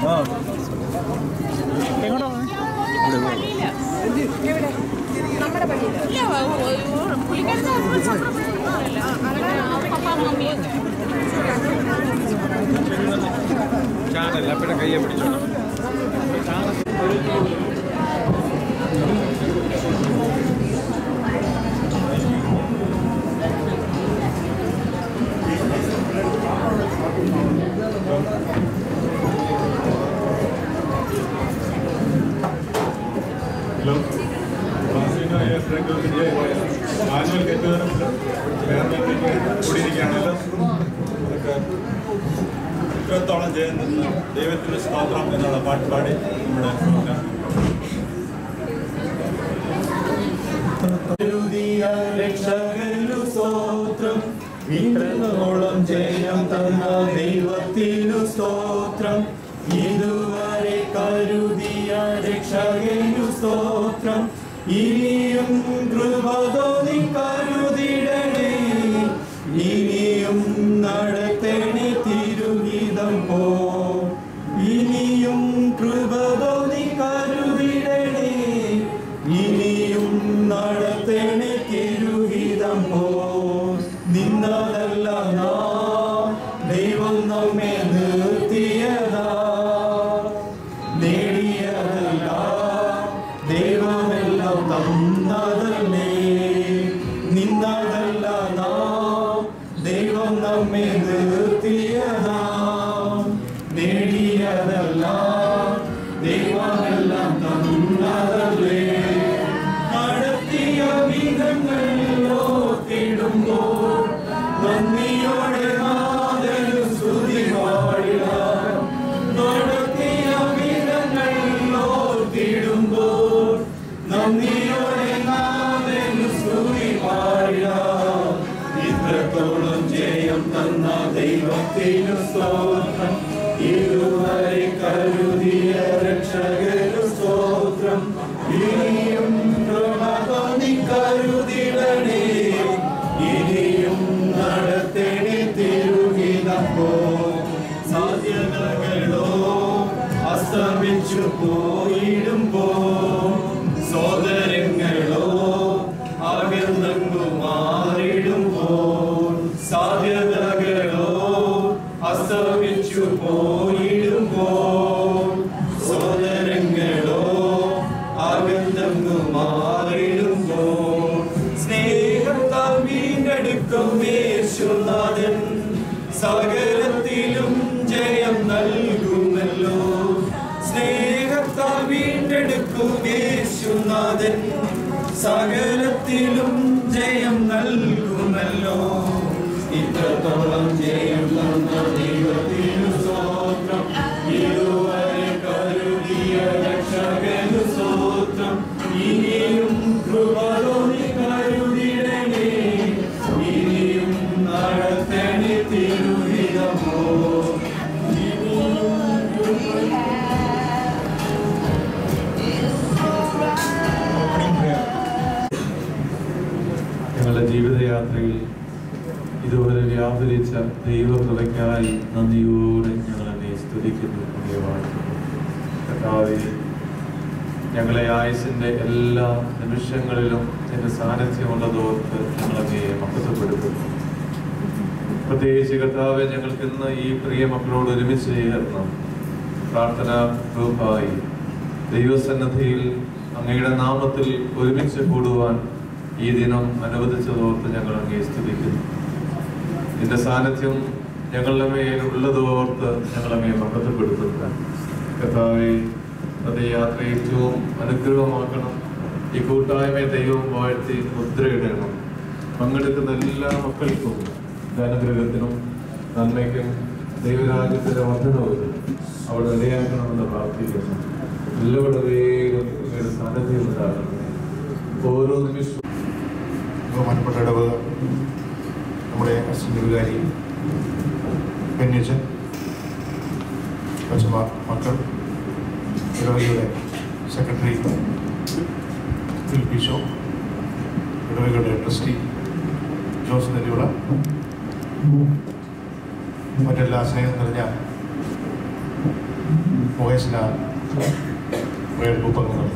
നമ്മുടെ പള്ളിയില് പപ്പ മമ്മിയൊക്കെ ചാനൽ അപ്പഴ കയ്യെ പിടിച്ചോളാം ഹലോ വാസീനായ ഫ്രണ്ടിന്റെ ആനുവൽ കെട്ടുകാരുണ്ട് കൂടിയിരിക്കുകയാണല്ലോ അതൊക്കെ ഇത്രത്തോളം ചെയ്യുന്നത് ദൈവത്തിന് സ്തോത്രം എന്നുള്ള പാട്ട് പാടി നമ്മുടെ പ്രോഗ്രാം രക്ഷകനു സ്തോത്രം ഇത്രത്തോളം ജയം തന്ന ദൈവത്തിനു സ്തോത്രം ഇതുവരെ കരുതിയ രക്ഷകനു സ്തോത്രം ഇനിയും കൃപതോന്നി കരുതിടണേ ഇനിയും നടത്തണേ തിരുഹിതം പോ ഇനിയും കൃപതോന്നി കരുതിടണേ ഇനിയും നടത്തണേ തിരുഹിതം പോ നിന്നതല്ല നാം ദൈവം നമ്മെ നിർത്തിയതാ നേടിയതല്ല ദൈവമെല്ലാം തന്നതല്ലേ നിന്നതല്ല നാം ദൈവം നമ്മെ നിർത്തിയതാ നേടിയതല്ല ദൈവമെല്ലാം തന്നതല്ലേ നടത്തിയ വിധങ്ങളോ തിടുമ്പോൾ നന്ദിയോടെ നാദനു സ്തുതി പാടിടാം നടത്തിയ വിധങ്ങളോ തിടുമ്പോൾ നന്ദിയോടെ നാദനു സ്തുതി പാടിടാം ഇത്രത്തോളം ജയം തന്ന ദൈവത്തിനു സ്തോത്രം ഇതുവരെ കരുതിയ രക്ഷകനു സ്തോത്രം ഇനിയും കൃപ തോന്നി കരുതിടണേ ഇനിയും നടത്തണേ തിരുഹിതപ്പോ സാധ്യതകളോ അസ്തമിച്ചു പോയിടുമ്പോ സോദരങ്ങളോ അകന്നങ്ങു മാറിടുമ്പോൾ സാധ്യതകളോ അസ്തമിച്ചു പോയിടുമ്പോൾ സോദരങ്ങളോ അകന്നങ്ങു മാറിടുമ്പോൾ സ്നേഹത്താൽ വീണ്ടെടുക്കും യേശുനാഥൻ സകലത്തിലും ജയം നൽകുമല്ലോ സ്നേഹത്താൽ വീണ്ടെടുക്കും യേശുനാഥൻ സകലത്തിലും ജയം നൽകുമല്ലോ ഇത്രത്തോളം ജയം തന്ന ദൈവത്തിനു സ്തോത്രം ഇതുവരെ കരുതിയ രക്ഷകനു സ്തോത്രം ഇനിയും കൃപതോന്നി കരുതിടണേ ഇനിയും നടത്തണേ തിരുഹിതമോ ഞങ്ങളുടെ ജീവിതയാത്രയിൽ ഇതുവരെ വ്യാപരിച്ച ദൈവകൃപയ്ക്കായി നന്ദിയോടെ ഞങ്ങൾ എന്നെ സ്തുതിക്കുന്നു അങ്ങയെ വാഴ്ത്തുന്നു കർത്താവേ ഞങ്ങളെ ആയുസിൻ്റെ എല്ലാ നിമിഷങ്ങളിലും എൻ്റെ സാന്നിധ്യമുള്ളതോർത്ത് ഞങ്ങളങ്ങയെ മഹത്വപ്പെടുത്തുന്നു പ്രത്യേകിച്ച് കർത്താവെ ഞങ്ങൾക്ക് ഇന്ന് ഈ പ്രിയ മക്കളോട് ഒരുമിച്ച് ചേർന്ന് പ്രാർത്ഥന ഗ്രൂപ്പായി ദൈവസന്നദ്ധിയിൽ അങ്ങയുടെ നാമത്തിൽ ഒരുമിച്ച് കൂടുവാൻ ഈ ദിനം അനുവദിച്ചതോർത്ത് ഞങ്ങൾ അങ്ങേ സ്തുതിക്കുന്നു നിന്റെ സാന്നിധ്യം ഞങ്ങളുടെ മേൽ ഉള്ളതോർത്ത് ഞങ്ങൾ അങ്ങേ മഹത്വപ്പെടുത്തുക കർത്താവെ അത് യാത്ര ഏറ്റവും അനുഗ്രഹമാക്കണം ഈ കൂട്ടായ്മയെ ദൈവം വാഴ്ത്തി മുദ്രയിടണം പങ്കെടുക്കുന്ന എല്ലാ മക്കൾക്കും അനുഗ്രഹത്തിനും നന്മയ്ക്കും ദൈവരാജ്യത്തിന്റെ വർധനവും അവിടെ ഇടയാക്കണമെന്ന് പ്രാർത്ഥിക്കുന്നു എല്ലാവരുടെ വേഗം അങ്ങയുടെ സാന്നിധ്യം ഉണ്ടാകണം ഓരോ നിമിഷവും ബഹുമാനപ്പെട്ട ഇടവക നമ്മുടെ അസിസ്റ്റന്റ് വികാരി പെന്നച്ചൻ കൊച്ചമാർ മക്കൾ ഇടവകയുടെ സെക്രട്ടറി ഫിലിപ്പി ഷോ ഇടവകയുടെ ട്രസ്റ്റി ജോസ് നെല്ലിവിള മറ്റെല്ലാ സ്നേഹം നിറഞ്ഞ മുകേഷിന പ്രയർ ഗ്രൂപ്പ് അംഗങ്ങൾ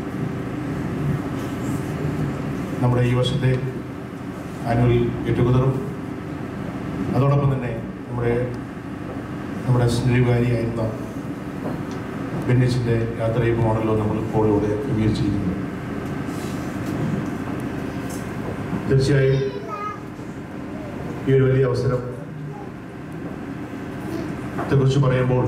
നമ്മുടെ ഈ വർഷത്തെ ആനുവൽ ഗെറ്റ് ടുഗദറും അതോടൊപ്പം തന്നെ നമ്മുടെ നമ്മുടെ സ്നേഹികാരിയായിരുന്ന ബെന്നിച്ചിൻ്റെ യാത്രയുമാണല്ലോ നമ്മൾ ഇപ്പോൾ ഇവിടെ ക്രമീകരിച്ചിരിക്കുന്നത് തീർച്ചയായും ഈ ഒരു വലിയ അവസരം ത്തെക്കുറിച്ച് പറയുമ്പോൾ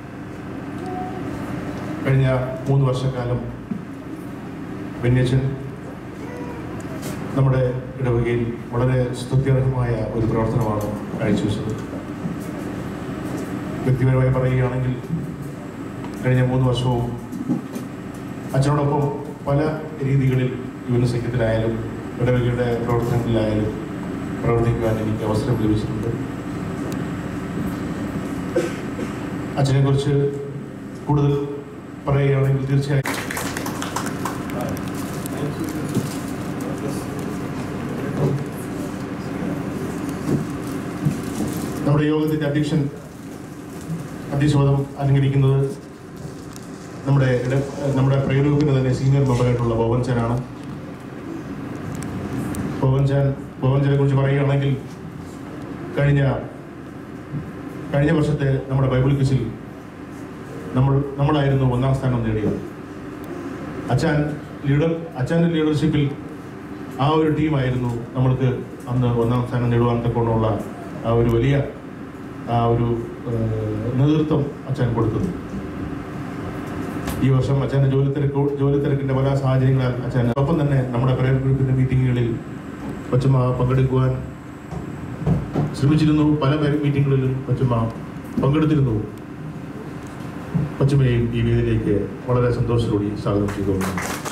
കഴിഞ്ഞ മൂന്ന് വർഷക്കാലം ബെന്യച്ചൻ നമ്മുടെ ഇടവകയിൽ വളരെ സ്തുത്യർഹമായ ഒരു പ്രവർത്തനമാണ് കാഴ്ചവെച്ചത് വ്യക്തിപരമായി പറയുകയാണെങ്കിൽ കഴിഞ്ഞ മൂന്ന് വർഷവും അച്ഛനോടൊപ്പം പല രീതികളിൽ യുവന സഖ്യത്തിലായാലും ഇടവകയുടെ പ്രവർത്തനങ്ങളിലായാലും പ്രവർത്തിക്കുവാൻ എനിക്ക് അവസരം ലഭിച്ചിട്ടുണ്ട് അച്ഛനെ കുറിച്ച് കൂടുതൽ പറയുകയാണെങ്കിൽ തീർച്ചയായും നമ്മുടെ യോഗത്തിന്റെ അധ്യക്ഷൻ അധ്യക്ഷപദം അലങ്കരിക്കുന്നത് നമ്മുടെ ഇട- നമ്മുടെ പ്രയോഗത്തിന് തന്നെ സീനിയർ മെമ്പറായിട്ടുള്ള ബോബൻ ചാനാണ് ബോബൻ ചാൻ ബോബൻ ചാനെ കുറിച്ച് പറയുകയാണെങ്കിൽ കഴിഞ്ഞ കഴിഞ്ഞ വർഷത്തെ നമ്മുടെ ബൈബിൾ ക്വിസിൽ നമ്മൾ നമ്മളായിരുന്നു ഒന്നാം സ്ഥാനം നേടിയത് അച്ഛൻ ലീഡർ അച്ഛൻ്റെ ലീഡർഷിപ്പിൽ ആ ഒരു ടീമായിരുന്നു നമ്മൾക്ക് അന്ന് ഒന്നാം സ്ഥാനം നേടുവാൻ തക്കൊണ്ടുള്ള ആ ഒരു വലിയ ആ ഒരു ഏഹ്, നേതൃത്വം അച്ഛൻ കൊടുത്തത് ഈ വർഷം അച്ഛൻ്റെ ജോലി തിരക്ക് ജോലി തിരക്കിൻ്റെ പല സാഹചര്യങ്ങളാൽ അച്ഛൻ ഒപ്പം തന്നെ നമ്മുടെ പ്രയർ ഗ്രൂപ്പിൻ്റെ മീറ്റിങ്ങുകളിൽ കൊച്ചമ്മ പങ്കെടുക്കുവാൻ ശ്രമിച്ചിരുന്നു പല പേ- മീറ്റിങ്ങുകളിലും കൊച്ചമ്മ പങ്കെടുത്തിരുന്നു കൊച്ചമ്മയെയും ഈ വേദിയിലേക്ക് വളരെ സന്തോഷത്തോടെ സ്വാഗതം ചെയ്തുകൊള്ളുന്നു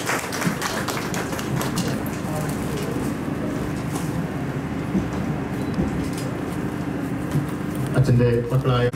അച്ഛൻ്റെ മക്കളായ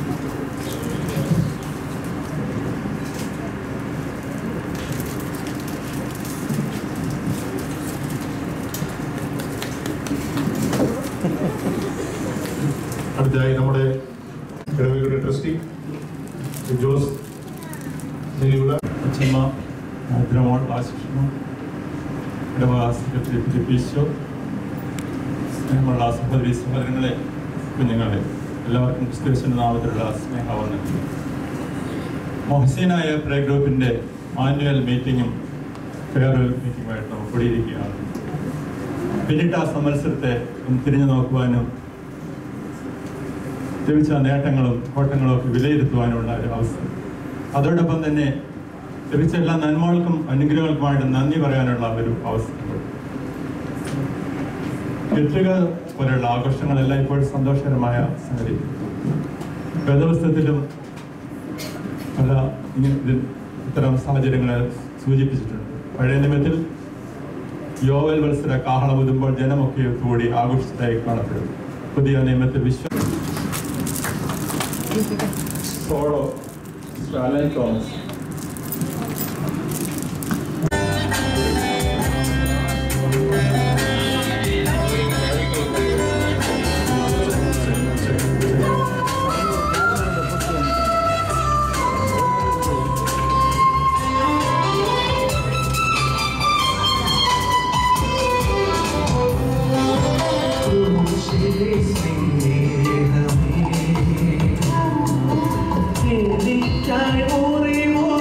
അടുത്തതായി നമ്മുടെ ഇടവകയുടെ ട്രസ്റ്റി ശ്രീ ജോസ് നെല്ലിയുള്ള അച്ഛമ്മ ദ്രമോൾ ആശിഷമ ഇടവക സെക്രട്ടറി ഫിലിപ്പീശോ സ്നേഹമുള്ള സഹോദരി സഹോദരങ്ങളെ കുഞ്ഞുങ്ങളെ എല്ലാവർക്കും ക്രിസ്തുവിന്റെ നാമത്തിലുള്ള സ്നേഹവന്ദനം മൊഹസീനായ പ്രേ ഗ്രൂപ്പിന്റെ ആനുവൽ മീറ്റിങ്ങും ഫെയർവെൽ മീറ്റിംഗുമായിട്ട് നമുക്ക് കൂടിയിരിക്കുകയാണ് പിന്നിട്ട് ആ മത്സരത്തെ ഒന്ന് തിരിഞ്ഞു നോക്കുവാനും ലഭിച്ച നേട്ടങ്ങളും കോട്ടങ്ങളും ഒക്കെ വിലയിരുത്തുവാനുള്ള ഒരു അവസരം അതോടൊപ്പം തന്നെ ലഭിച്ച എല്ലാ നന്മകൾക്കും അനുഗ്രഹങ്ങൾക്കുമായിട്ട് നന്ദി പറയാനുള്ള ഒരു അവസരം കെട്ടുക പോലെയുള്ള ആഘോഷങ്ങളെല്ലാം ഇപ്പോഴും സന്തോഷകരമായ സംഗതി വേദപുസ്തകത്തിലും പല ഇങ്ങനെ ഇത് ഇത്തരം സാഹചര്യങ്ങളെ സൂചിപ്പിച്ചിട്ടുണ്ട് പഴയ നിയമത്തിൽ യോവൽ മത്സര കാഹളം ഊതുമ്പോൾ ജനമൊക്കെ കൂടി ആഘോഷിച്ചതായി കാണപ്പെടും പുതിയ നിയമത്തിൽ വിശ്വ സോളോ അലൻ തോമസ് എനിക്കായി ഓരോ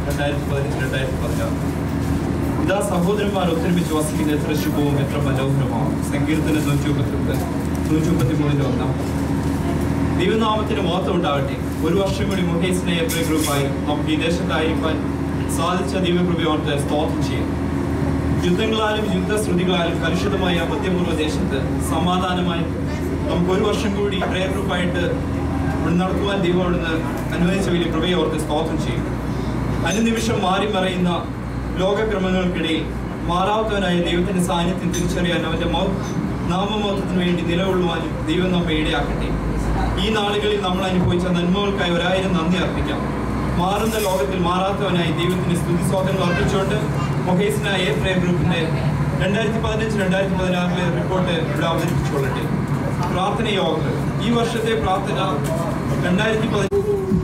രണ്ടായിരത്തി പതിനഞ്ച് രണ്ടായിരത്തി പതിനാറ് ഇതാ സഹോദരന്മാർ ഒത്തൊരുമിച്ച് വസിക്കുന്ന എത്ര ശുഭവും എത്ര മനോഹരമാണ് സങ്കീർത്തനം നൂറ്റി മുപ്പത്തി നൂറ്റി മുപ്പത്തി മൂന്നിൽ ഒന്നാം ദൈവനാമത്തിന് മഹത്വം ഉണ്ടാകട്ടെ ഒരു വർഷം കൂടി മുഹേസിനെ എത്ര ഗ്രൂപ്പായി നമുക്ക് ഈ ദേശത്തായിരിക്കാൻ സാധിച്ച ദൈവകൃപയോർത്ത് സ്തോത്രം ചെയ്യും യുദ്ധങ്ങളാലും യുദ്ധശ്രുതികളാലും കലുഷിതമായ മധ്യപൂർവ്വ ദേശത്ത് സമാധാനമായി നമുക്ക് ഒരു വർഷം കൂടി പ്രയർ ഗ്രൂപ്പായിട്ട് നടത്തുവാൻ ദൈവം അവിടുന്ന് അനുവദിച്ച വലിയ കൃപയോർത്ത് സ്തോത്രം ചെയ്യും അനുനിമിഷം മാറി മറയുന്ന ലോകക്രമങ്ങൾക്കിടയിൽ മാറാത്തവനായ ദൈവത്തിന്റെ സാന്നിധ്യം തിരിച്ചറിയാൻ അവന്റെ മൗ നാമമോത്തത്തിന് വേണ്ടി നിലകൊള്ളുവാനും ദൈവം നമ്മെ ഇടയാക്കട്ടെ ഈ നാളുകളിൽ നമ്മൾ അനുഭവിച്ച നന്മകൾക്കായി ഒരായിരം നന്ദി അർപ്പിക്കാം മാറുന്ന ലോകത്തിൽ മാറാത്തവനായി ദൈവത്തിന് സ്തുതി സ്വാതന്ത്ര്യം അർപ്പിച്ചുകൊണ്ട് മൊഹേസിനായ എ പ്രേ ഗ്രൂപ്പിന്റെ രണ്ടായിരത്തി പതിനഞ്ച് രണ്ടായിരത്തി പതിനാറിലെ റിപ്പോർട്ട് ഇവിടെ അവതരിപ്പിച്ചുകൊള്ളട്ടെ പ്രാർത്ഥന യോഗങ്ങൾ ഈ വർഷത്തെ പ്രാർത്ഥന രണ്ടായിരത്തി പതിനഞ്ച്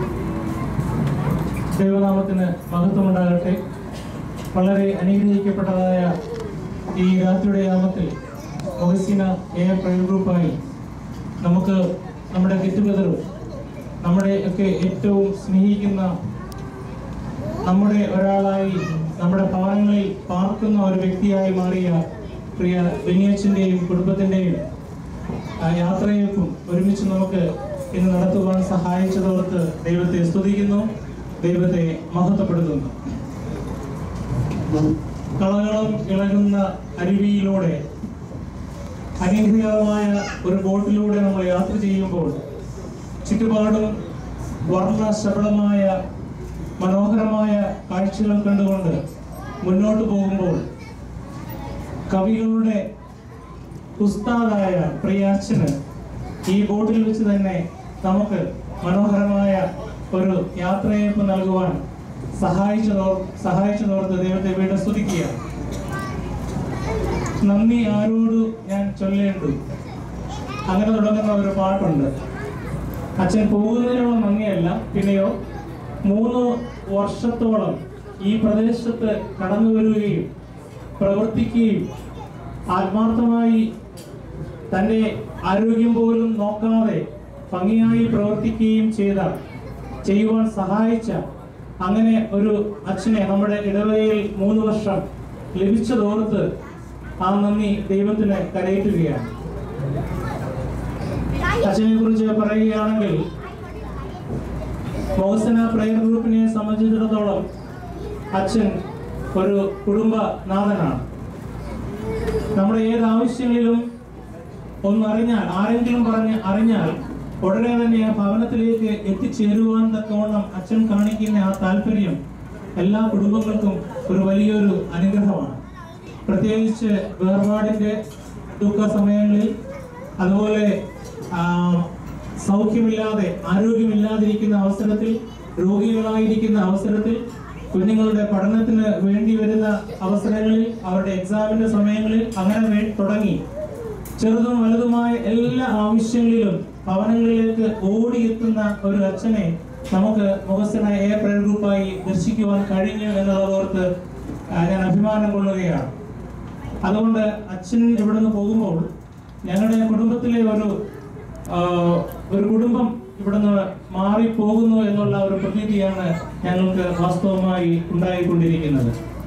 ദൈവനാമത്തിന് മഹത്വമുണ്ടാകട്ടെ വളരെ അനുഗ്രഹിക്കപ്പെട്ടതായ ഈ രാത്രിയുടെ യാമത്തിൽ ഒഹസിന എ പ്രയർ ഗ്രൂപ്പായി നമുക്ക് നമ്മുടെ ഗെറ്റ് ടുഗദറും നമ്മുടെ ഒക്കെ ഏറ്റവും സ്നേഹിക്കുന്ന നമ്മുടെ ഒരാളായി നമ്മുടെ ഭവനങ്ങളിൽ പാർക്കുന്ന ഒരു വ്യക്തിയായി മാറിയ പ്രിയ ബെനിയച്ചൻ്റെയും കുടുംബത്തിൻ്റെയും ആ യാത്രയേക്കും ഒരുമിച്ച് നമുക്ക് ഇന്ന് നടത്തുവാൻ സഹായിച്ചതോർത്ത് ദൈവത്തെ സ്തുതിക്കുന്നു ദൈവത്തെ മഹത്വപ്പെടുത്തുന്നു കളകളം ഇളകുന്ന അരുവിയിലൂടെ അനുഗ്രഹമായ ഒരു ബോട്ടിലൂടെ നമ്മൾ യാത്ര ചെയ്യുമ്പോൾ ചുറ്റുപാടും വർണ്ണ ശബളമായ മനോഹരമായ കാഴ്ചകൾ കണ്ടുകൊണ്ട് മുന്നോട്ട് പോകുമ്പോൾ കവികളുടെ ഉസ്താദായ പ്രിയാച്ചന് ഈ ബോട്ടിൽ വെച്ച് തന്നെ നമുക്ക് മനോഹരമായ ഒരു യാത്രയയപ്പ് നൽകുവാൻ സഹായിച്ചതോ സഹായിച്ചതോർത്ത് ദൈവത്തെ വീണ്ടും സ്തുതിക്കുക നന്ദി ആരോട് ഞാൻ ചൊല്ലേണ്ടു അങ്ങനെ തുടങ്ങുന്ന ഒരു പാട്ടുണ്ട് അച്ഛൻ പോകുന്നതിനുള്ള നന്ദിയല്ല പിന്നെയോ മൂന്ന് വർഷത്തോളം ഈ പ്രദേശത്ത് കടന്നു വരികയും പ്രവർത്തിക്കുകയും ആത്മാർത്ഥമായി തൻ്റെ ആരോഗ്യം പോലും നോക്കാതെ ഭംഗിയായി പ്രവർത്തിക്കുകയും ചെയ്ത ചെയ്യുവാൻ സഹായിച്ച അങ്ങനെ ഒരു അച്ഛനെ നമ്മുടെ ഇടവകയിൽ മൂന്ന് വർഷം ലഭിച്ചതോർത്ത് ആ നന്ദി ദൈവത്തിന് കരയേറ്റുകയാണ് അച്ഛനെ കുറിച്ച് പറയുകയാണെങ്കിൽ മോഹസന പ്രയർ ഗ്രൂപ്പിനെ സംബന്ധിച്ചിടത്തോളം അച്ഛൻ ഒരു കുടുംബനാഥനാണ് നമ്മുടെ ഏത് ആവശ്യങ്ങളിലും ഒന്ന് അറിഞ്ഞാൽ ആരെങ്കിലും പറഞ്ഞ് അറിഞ്ഞാൽ ഉടനെ തന്നെ ആ ഭവനത്തിലേക്ക് എത്തിച്ചേരുവാൻ തക്കവണ്ണം അച്ഛൻ കാണിക്കുന്ന ആ താല്പര്യം എല്ലാ കുടുംബങ്ങൾക്കും ഒരു വലിയൊരു അനുഗ്രഹമാണ് പ്രത്യേകിച്ച് വേർപാടിന്റെ ദുഃഖ സമയങ്ങളിൽ അതുപോലെ ആ, സൗഖ്യമില്ലാതെ ആരോഗ്യമില്ലാതിരിക്കുന്ന അവസരത്തിൽ രോഗികളായിരിക്കുന്ന അവസരത്തിൽ കുഞ്ഞുങ്ങളുടെ പഠനത്തിന് വേണ്ടി വരുന്ന അവസരങ്ങളിൽ അവരുടെ എക്സാമിന്റെ സമയങ്ങളിൽ അങ്ങനെ വേ- തുടങ്ങി ചെറുതും വലുതുമായ എല്ലാ ആവശ്യങ്ങളിലും ഭവനങ്ങളിലേക്ക് ഓടിയെത്തുന്ന ഒരു അച്ഛനെ നമുക്ക് മുഖസ്ഥന എ പ്രയർ ഗ്രൂപ്പായി ദർശിക്കുവാൻ കഴിഞ്ഞു എന്നുള്ളതോർത്ത് ആ, ഞാൻ അഭിമാനം കൊള്ളുകയാണ് അതുകൊണ്ട് അച്ഛൻ ഇവിടുന്ന് പോകുമ്പോൾ ഞങ്ങളുടെ കുടുംബത്തിലെ ഒരു ആ, ഒരു കുടുംബം ഇവിടുന്ന് മാറി പോകുന്നു എന്നുള്ള ഒരു പ്രതീതിയാണ് ഞങ്ങൾക്ക് വാസ്തവമായി ഉണ്ടായിക്കൊണ്ടിരിക്കുന്നത്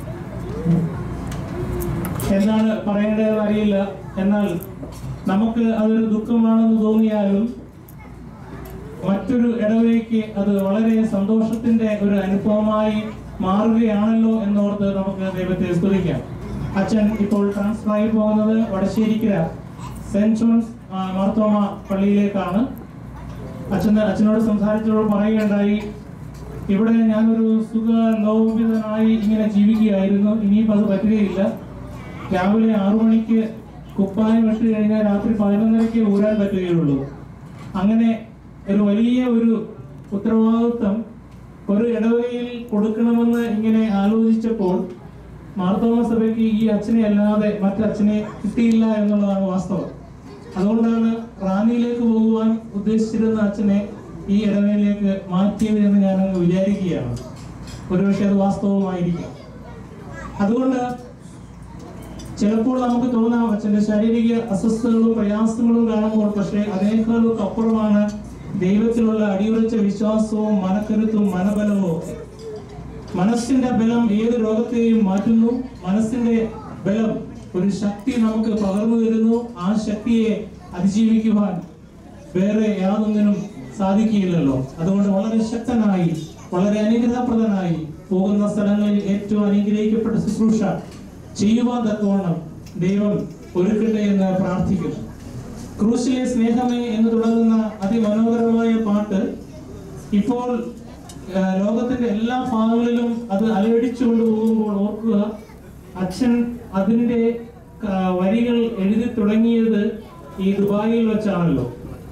എന്താണ് പറയേണ്ടതെന്ന് അറിയില്ല എന്നാൽ നമുക്ക് അതൊരു ദുഃഖമാണെന്ന് തോന്നിയാലും മറ്റൊരു ഇടവയ്ക്ക് അത് വളരെ സന്തോഷത്തിന്റെ ഒരു അനുഭവമായി മാറുകയാണല്ലോ എന്നോർത്ത് നമുക്ക് ദൈവത്തെ സ്തുതിക്കാം അച്ഛൻ ഇപ്പോൾ ട്രാൻസ്ഫർ ആയി പോകുന്നത് വടശ്ശേരിക്കര സെന്റ് ജോൺസ് ആ, മാർത്തോമ പള്ളിയിലേക്കാണ് അച്ഛൻ അച്ഛനോട് സംസാരിച്ചപ്പോൾ പറയുകയുണ്ടായി ഇവിടെ ഞാനൊരു സുഖ ലോപിതനായി ഇങ്ങനെ ജീവിക്കുകയായിരുന്നു ഇനിയിപ്പോൾ അത് പറ്റുകയില്ല രാവിലെ ആറു മണിക്ക് കുപ്പായം ഇട്ട് കഴിഞ്ഞാൽ രാത്രി പതിനൊന്നരയ്ക്ക് ഊരാൻ പറ്റുകയുള്ളൂ അങ്ങനെ ഒരു വലിയ ഒരു ഉത്തരവാദിത്വം ഒരു ഇടവകയിൽ കൊടുക്കണമെന്ന് ഇങ്ങനെ ആലോചിച്ചപ്പോൾ മാർത്തോമ സഭയ്ക്ക് ഈ അച്ഛനെ അല്ലാതെ മറ്റച്ഛനെ കിട്ടിയില്ല എന്നുള്ളതാണ് വാസ്തവം അതുകൊണ്ടാണ് റാന്നിയിലേക്ക് പോകുവാൻ ഉദ്ദേശിച്ചിരുന്ന അച്ഛനെ ഈ ഇടവയിലേക്ക് മാറ്റിയത് എന്ന് ഞാൻ അങ്ങ് വിചാരിക്കുകയാണ് ഒരുപക്ഷെ അത് വാസ്തവമായിരിക്കാം അതുകൊണ്ട് ചിലപ്പോൾ നമുക്ക് തോന്നാം അച്ഛന്റെ ശാരീരിക അസ്വസ്ഥതകളും പ്രയാസങ്ങളും കാണുമ്പോൾ പക്ഷേ അതിനേക്കാളൊക്കെ അപ്പുറമാണ് ദൈവത്തിലുള്ള അടിയുറച്ച വിശ്വാസവും മനക്കരുത്തും മനബലവും ഒക്കെ മനസ്സിന്റെ ബലം ഏത് രോഗത്തെയും മാറ്റുന്നു മനസ്സിന്റെ ബലം ഒരു ശക്തി നമുക്ക് പകർന്നു തരുന്നു ആ ശക്തിയെ അതിജീവിക്കുവാൻ വേറെ യാതൊന്നിനും സാധിക്കില്ലല്ലോ അതുകൊണ്ട് വളരെ ശക്തനായി വളരെ അനുഗ്രഹപ്രദനായി പോകുന്ന സ്ഥലങ്ങളിൽ ഏറ്റവും അനുഗ്രഹിക്കപ്പെട്ട ശുശ്രൂഷ ചെയ്യുവാൻ തക്കവണ്ണം ദൈവം ഒരുക്കട്ടെ എന്ന് പ്രാർത്ഥിക്കുന്നു ക്രൂശിലെ സ്നേഹമേ എന്ന് തുടങ്ങുന്ന അതിമനോഹരമായ പാട്ട് ഇപ്പോൾ ആ, ലോകത്തിന്റെ എല്ലാ ഭാഗങ്ങളിലും അത് അലയടിച്ചുകൊണ്ട് പോകുമ്പോൾ ഓർക്കുക അച്ഛൻ അതിന്റെ ആ, വരികൾ എഴുതി തുടങ്ങിയത് ഈ ദുബായിൽ വെച്ചാണല്ലോ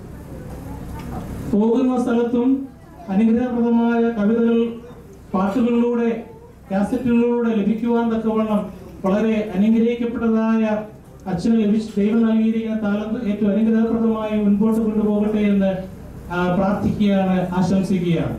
പോകുന്ന സ്ഥലത്തും അനുഗ്രഹപ്രദമായ കവിതകൾ പാട്ടുകളിലൂടെ കാസറ്റുകളിലൂടെ ലഭിക്കുവാൻ തക്കവണ്ണം വളരെ അനുഗ്രഹിക്കപ്പെട്ടതായ അച്ഛന് ലഭിച്ച ദൈവം നൽകിയിരിക്കുന്ന താലന്ത് ഏറ്റവും അനുഗ്രഹപ്രദമായി മുൻപോട്ട് കൊണ്ടുപോകട്ടെ എന്ന് ആ, പ്രാർത്ഥിക്കുകയാണ് ആശംസിക്കുകയാണ്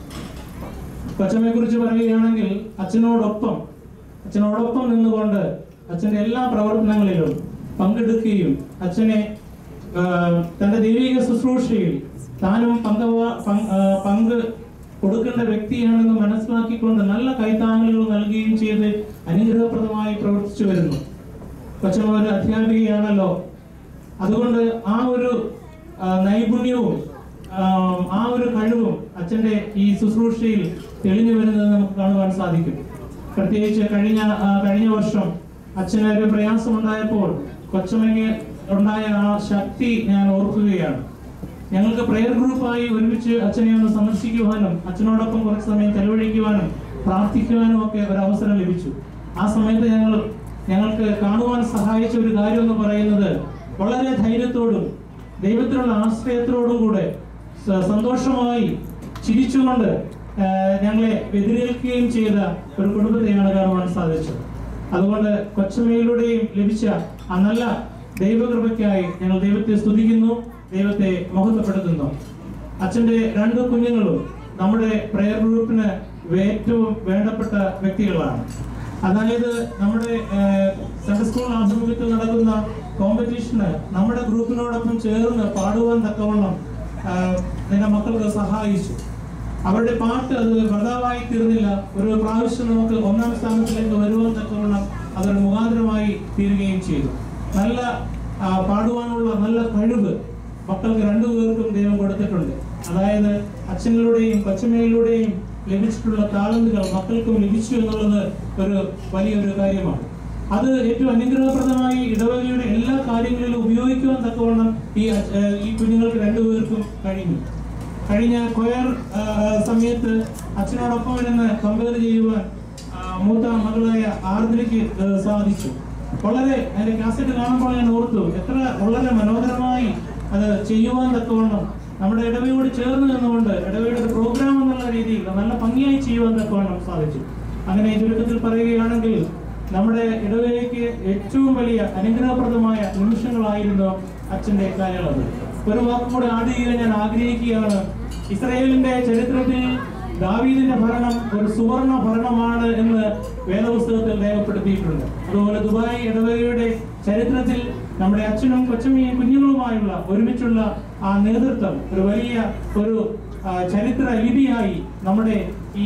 കൊച്ചമ്മയെ കുറിച്ച് പറയുകയാണെങ്കിൽ അച്ഛനോടൊപ്പം അച്ഛനോടൊപ്പം നിന്നുകൊണ്ട് അച്ഛന്റെ എല്ലാ പ്രവർത്തനങ്ങളിലും പങ്കെടുക്കുകയും അച്ഛനെ ആ, തന്റെ ദൈവിക ശുശ്രൂഷയിൽ താനും പങ്കവ പങ്ക് ആ, പങ്ക് കൊടുക്കേണ്ട വ്യക്തിയാണെന്ന് മനസ്സിലാക്കിക്കൊണ്ട് നല്ല കൈത്താങ്ങലുകൾ നൽകുകയും ചെയ്ത് അനുഗ്രഹപ്രദമായി പ്രവർത്തിച്ചു വരുന്നു കൊച്ചമ്മ ഒരു അധ്യാപികയാണല്ലോ അതുകൊണ്ട് ആ ഒരു ആ, നൈപുണ്യവും ആ, ആ ഒരു കഴിവും അച്ഛന്റെ ഈ ശുശ്രൂഷയിൽ തെളിഞ്ഞു വരുന്നത് നമുക്ക് കാണുവാൻ സാധിക്കും പ്രത്യേകിച്ച് കഴിഞ്ഞ ആ, കഴിഞ്ഞ വർഷം അച്ഛന് ഒരു പ്രയാസം ഉണ്ടായപ്പോൾ കൊച്ചമ്മയ്ക്ക് ഉണ്ടായ ആ ശക്തി ഞാൻ ഓർക്കുകയാണ് ഞങ്ങൾക്ക് പ്രെയർ ഗ്രൂപ്പായി ഒരുമിച്ച് അച്ഛനെ ഒന്ന് സന്ദർശിക്കുവാനും അച്ഛനോടൊപ്പം കുറച്ച് സമയം ചെലവഴിക്കുവാനും പ്രാർത്ഥിക്കുവാനും ഒക്കെ ഒരു അവസരം ലഭിച്ചു ആ സമയത്ത് ഞങ്ങൾ ഞങ്ങൾക്ക് കാണുവാൻ സഹായിച്ച ഒരു കാര്യം എന്ന് പറയുന്നത് വളരെ ധൈര്യത്തോടും ദൈവത്തിലുള്ള ആശ്രയത്തോടും കൂടെ സ- സന്തോഷമായി ചിരിച്ചുകൊണ്ട് ആ, ഞങ്ങളെ എതിരേൽക്കുകയും ചെയ്ത ഒരു കുടുംബത്തെയാണ് കാണുവാൻ സാധിച്ചത് അതുകൊണ്ട് കൊച്ചമ്മയിലൂടെയും ലഭിച്ച ആ നല്ല ദൈവകൃപയ്ക്കായി ഞങ്ങൾ ദൈവത്തെ സ്തുതിക്കുന്നു ദൈവത്തെ മഹത്വപ്പെടുത്തുന്നു അച്ഛന്റെ രണ്ട് കുഞ്ഞുങ്ങളും നമ്മുടെ പ്രെയർ ഗ്രൂപ്പിന് ഏറ്റവും വേണ്ടപ്പെട്ട വ്യക്തികളാണ് അതായത് നമ്മുടെ സൺഡേ സ്കൂൾ ആഭിമുഖ്യത്തിൽ നടക്കുന്ന കോമ്പറ്റീഷന് നമ്മുടെ ഗ്രൂപ്പിനോടൊപ്പം ചേർന്ന് പാടുവാൻ തക്കവണ്ണം ആ, നിന്റെ മക്കൾക്ക് സഹായിച്ചു അവരുടെ പാട്ട് അത് ഭർത്താവായി തീർന്നില്ല ഒരു പ്രാവശ്യം നമുക്ക് ഒന്നാം സ്ഥാനത്തിലേക്ക് വരുവാൻ തക്കവണ്ണം അതൊരു മുഖാന്തരമായി തീരുകയും ചെയ്തു നല്ല ആ, പാടുവാനുള്ള നല്ല കഴിവ് മക്കൾക്ക് രണ്ടുപേർക്കും ദൈവം കൊടുത്തിട്ടുണ്ട് അതായത് അച്ഛനിലൂടെയും കൊച്ചമ്മയിലൂടെയും ലഭിച്ചിട്ടുള്ള താളന്തുകൾ മക്കൾക്കും ലഭിച്ചു എന്നുള്ളത് ഒരു വലിയൊരു കാര്യമാണ് അത് ഏറ്റവും അനുഗ്രഹപ്രദമായി ഇടവകയുടെ എല്ലാ കാര്യങ്ങളിലും ഉപയോഗിക്കുവാൻ തക്കവണ്ണം ഈ അച്ഛ- ഏഹ് ഈ കുഞ്ഞുങ്ങൾക്ക് രണ്ടുപേർക്കും കഴിഞ്ഞു കഴിഞ്ഞ കൊയർ ആ, സമയത്ത് അച്ഛനോടൊപ്പം ഇരുന്ന് കമ്പയർ ചെയ്യുവാൻ ആ, മൂത്ത മകളായ ആർദ്രയ്ക്ക് ആ, സാധിച്ചു വളരെ അതിന്റെ കാസറ്റ് കാണുമ്പോൾ ഞാൻ ഓർത്തു എത്ര വളരെ മനോഹരമായി അത് ചെയ്യുവാൻ തക്കവണ്ണം നമ്മുടെ ഇടവയോട് ചേർന്ന് നിന്നുകൊണ്ട് ഇടവയുടെ ഒരു പ്രോഗ്രാം എന്നുള്ള രീതിയിൽ നല്ല ഭംഗിയായി ചെയ്യുവാൻ തക്കവണ്ണം സാധിച്ചു അങ്ങനെ ചുരുക്കത്തിൽ പറയുകയാണെങ്കിൽ നമ്മുടെ ഇടവകയ്ക്ക് ഏറ്റവും വലിയ അനുഗ്രഹപ്രദമായ നിമിഷങ്ങളായിരുന്നു അച്ഛന്റെ കാലയളവ് ഒരു വാക്കും കൂടെ ആഡ് ചെയ്യാൻ ഞാൻ ആഗ്രഹിക്കുകയാണ് ഇസ്രയേലിന്റെ ചരിത്രത്തിൽ ദാവീദിന്റെ ഭരണം ഒരു സുവർണ ഭരണമാണ് എന്ന് വേദപുസ്തകത്തിൽ രേഖപ്പെടുത്തിയിട്ടുണ്ട് അതുപോലെ ദുബായ് ഇടവകയുടെ ചരിത്രത്തിൽ നമ്മുടെ അച്ഛനും കൊച്ചമ്മയും കുഞ്ഞുങ്ങളുമായുള്ള ഒരുമിച്ചുള്ള ആ നേതൃത്വം ഒരു വലിയ ഒരു ആ, ചരിത്ര ലിപിയായി നമ്മുടെ ഈ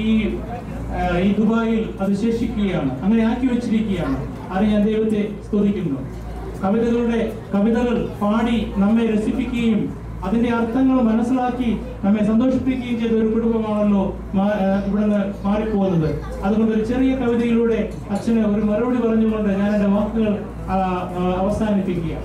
ആ, ഈ ദുബായിൽ അത് ശേഷിക്കുകയാണ് അങ്ങനെ ആക്കി വെച്ചിരിക്കുകയാണ് അത് ഞാൻ ദൈവത്തെ സ്തുതിക്കുന്നു കവിതകളുടെ കവിതകൾ പാടി നമ്മെ രസിപ്പിക്കുകയും അതിന്റെ അർത്ഥങ്ങൾ മനസ്സിലാക്കി നമ്മെ സന്തോഷിപ്പിക്കുകയും ചെയ്ത ഒരു കുടുംബമാണല്ലോ മാ- ആ, ഇവിടുന്ന് മാറിപ്പോകുന്നത് അതുകൊണ്ട് ഒരു ചെറിയ കവിതയിലൂടെ അച്ഛന് ഒരു മറുപടി പറഞ്ഞുകൊണ്ട് ഞാൻ എന്റെ വാക്കുകൾ ആ, ആ, അവസാനിപ്പിക്കുക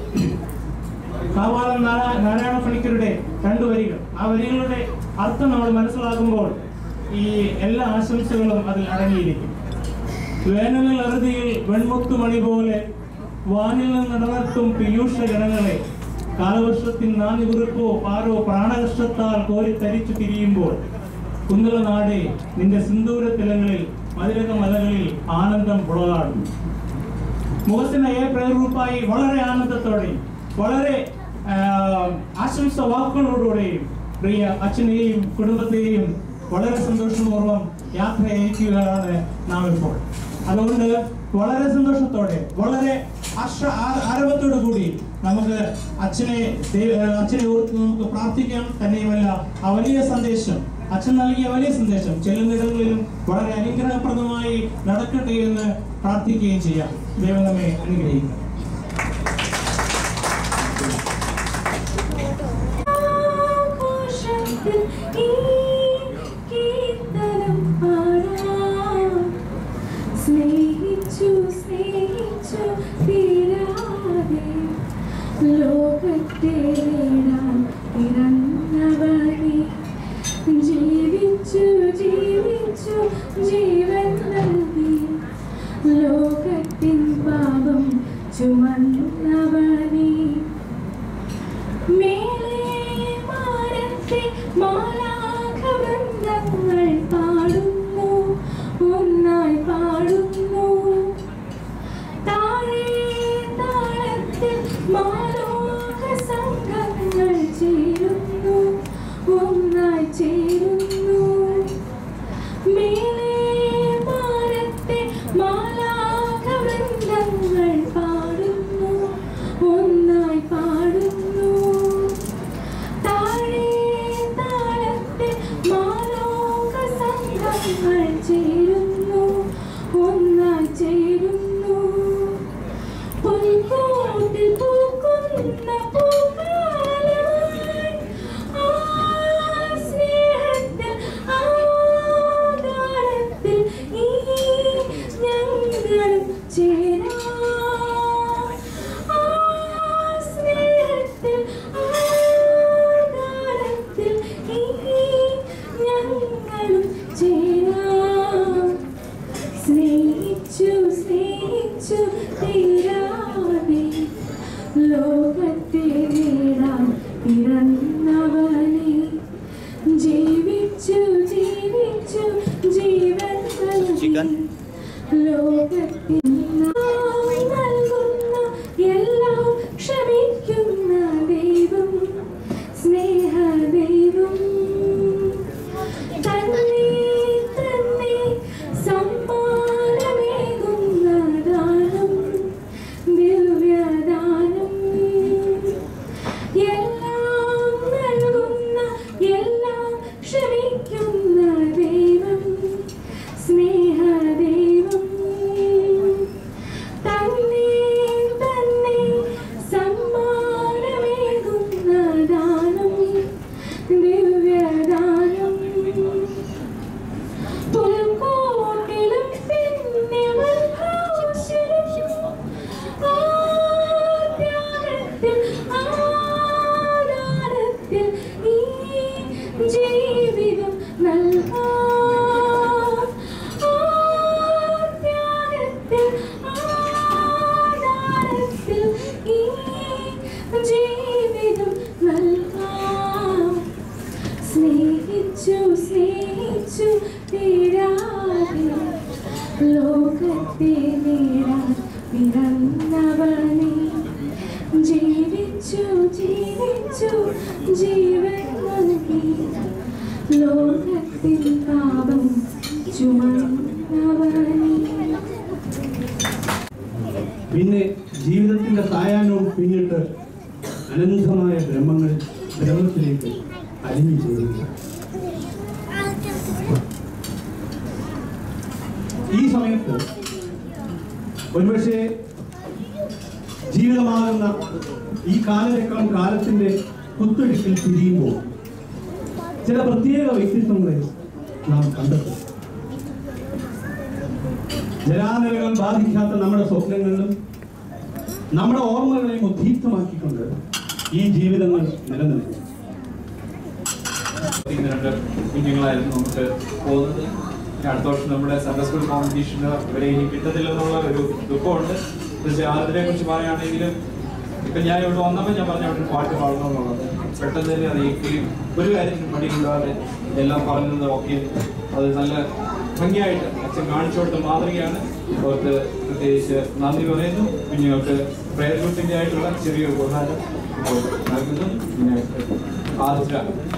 കാവാലം നാരാ- നാരായണ പണിക്കരുടെ രണ്ട് വരികൾ ആ വരികളുടെ അർത്ഥം നമ്മൾ മനസ്സിലാക്കുമ്പോൾ ഈ എല്ലാ ആശംസകളും അതിൽ അടങ്ങിയിരിക്കും വേനലിൽ അറുതിയിൽ വെൺമുത്തുമണി പോലെ വാനിൽ നിന്ന് നടന്നെത്തും പീയൂഷ ഗണങ്ങളെ കാലവർഷത്തിൽ നാന്ദി കുറിപ്പോ പാരോ പ്രാണകഷ്ടത്താൽ കോരി തരിച്ചു തിരിയുമ്പോൾ കുന്തള നാടേ നിന്റെ സിന്ദൂര തിലങ്ങളിൽ മതിരക മലകളിൽ ആനന്ദം പുളകാടും മുഖത്തിന് ഏ പ്രേരൂപ്പായി വളരെ ആനന്ദത്തോടെയും വളരെ ആ, ആശംസ വാക്കുകളോടുകൂടെയും പ്രിയ അച്ഛനെയും കുടുംബത്തെയും വളരെ സന്തോഷപൂർവ്വം യാത്ര അയക്കുകയാണ് നാം ഇപ്പോൾ അതുകൊണ്ട് വളരെ സന്തോഷത്തോടെ വളരെ ആശ്ര- ആ- ആരവത്തോടു കൂടി നമുക്ക് അച്ഛനെ ദൈവ- ആ, അച്ഛനെ ഓർത്ത് നമുക്ക് പ്രാർത്ഥിക്കാം തന്നെയുമല്ല ആ വലിയ സന്ദേശം അച്ഛൻ നൽകിയ വലിയ സന്ദേശം ചെല്ലുന്നിടങ്ങളിലും വളരെ അനുഗ്രഹപ്രദമായി നടക്കട്ടെ എന്ന് പ്രാർത്ഥിക്കുകയും ചെയ്യാം ദൈവം നമ്മെ അനുഗ്രഹിക്കും ആഘോഷത്തിൽ ഈ കീർത്തനം പാടാം. സ്നേഹിച്ചു സ്നേഹിച്ചു തീരാതെ ലോകത്തെ നേടാൻ പിറന്നവനെ ജീവിച്ചു ജീവിച്ചു ജീവൻ നൽകി ലോകത്തിൻ പാപം ചുമന്നവനെ മേലെ മാനത്തെ മാലാഖവൃന്ദങ്ങൾ പാടുന്നു ഒന്നായി പാടുന്നു താഴെ താളത്തിൽ മാലോക സംഘങ്ങൾ ചേരുന്നു ഒന്നായി ചേരുന്നു മേലെ മാനത്തെ മാലാഖവൃന്ദങ്ങൾ പാടുന്നു ഒന്നായി പാടുന്നു താഴെ താളത്തിൽ മാലോക സംഘങ്ങൾ ചേരുന്നു ഒന്നായി ചേരുന്നു പുൽക്കൂട്ടിൽ പൂക്കുന്ന പൂക്കാലമായി ആ സ്നേഹത്തിൽ ആ ഗാനത്തിൽ ഈ ഞങ്ങളും ചേരാം ആ സ്നേഹത്തിൽ ആ ഗാനത്തിൽ ഈ ഞങ്ങളും ചേരാം സ്നേഹിച്ചു സ്നേഹിച്ചു തീരാതെ ലോകത്തെ നേടാൻ പിറന്നവനെ ജീവിച്ചു ജീവിച്ചു ജീവൻ നൽകി ലോകത്തിൽ നാം നൽകുന്ന എല്ലാം ക്ഷമിക്കുന്ന ദൈവം സ്നേഹ ദൈവം തന്നെ തന്നെ സമ്മാനമേകുന്ന ദാനം ദിവ്യദാനം എല്ലാം നൽകുന്ന എല്ലാം ക്ഷമിക്കുന്ന ദൈവം സ്നേഹ ദൈവം തന്നെ തന്നെ സമ്മാനമേകുന്ന ദാനം ദിവ്യദാനം പുൽക്കൂട്ടിലും പിന്നെ വൽക്രൂശിലും ആദ്യാനത്തിൽ ആദാനത്തിൽ ഈ ജീവിതം നൽകാം ആദ്യാനത്തിൽ ആദാനത്തിൽ ഈ ജീവിതം നൽകാം സ്നേഹിച്ചു സ്നേഹിച്ചു തീരാതെ ലോകത്തെ നേടാൻ പിറന്നവനെ ജീവിച്ചു ജീവിച്ചു ജീവൻ നൽകി ലോകത്തിൻ പാപം ചുമന്നവനെ പിന്നെ ജീവിതത്തിന്റെ സായാഹ്നവും പിന്നിട്ട് അനന്തമായ ബ്രഹ്മങ്ങൾ ബ്രഹ്മത്തിലേക്ക് അലിഞ്ഞു ചേരുക ഈ സമയത്ത് ഒരുപക്ഷെ ജീവിതമാകുന്ന ഈ കാലചക്രം കാലത്തിന്റെ കുത്തൊഴുക്കിൽ തിരിയുമ്പോൾ ചില പ്രത്യേക വ്യക്തിത്വങ്ങളെ നാം കണ്ടെത്തും ജലാനരകൾ ബാധിക്കാത്ത നമ്മുടെ സ്വപ്നങ്ങളിലും നമ്മുടെ ഓർമ്മകളെയും ഉദ്ദീപ്തമാക്കിക്കൊണ്ട് ഈ ജീവിതങ്ങൾ നിലനിൽക്കും ഇന്ന് രണ്ട് കുഞ്ഞുങ്ങളായിരുന്നു നമുക്ക് പോകുന്നത് ഇനി അടുത്ത വർഷം നമ്മുടെ സൺഡേ സ്കൂൾ കോമ്പറ്റീഷന് ഇവരെ ഇനി കിട്ടത്തില്ലെന്നുള്ള ഒരു ദുഃഖമുണ്ട് പക്ഷേ അതിനെ കുറിച്ച് പറയുകയാണെങ്കിലും ഇപ്പം ഞാൻ ഇവിടെ വന്നപ്പോൾ ഞാൻ പറഞ്ഞ അവിടെ ഒരു പാട്ട് പാടണമെന്നുള്ളത് പെട്ടെന്ന് തന്നെ അറിയിക്കുകയും ഒരു കാര്യത്തിനും മടിയില്ലാതെ എല്ലാം പറഞ്ഞത് ഓക്കെ അത് നല്ല ഭംഗിയായിട്ട് അച്ഛൻ കാണിച്ചു കൊടുത്ത മാതൃകയാണ് അവർക്ക് പ്രത്യേകിച്ച് നന്ദി പറയുന്നു കുഞ്ഞുങ്ങൾക്ക് പ്രയർ ഗ്രൂപ്പിൻ്റെ ആയിട്ടുള്ള ചെറിയൊരു ഉപഹാരം ഇപ്പോൾ നൽകുന്നു പിന്നെ ആർദ്ര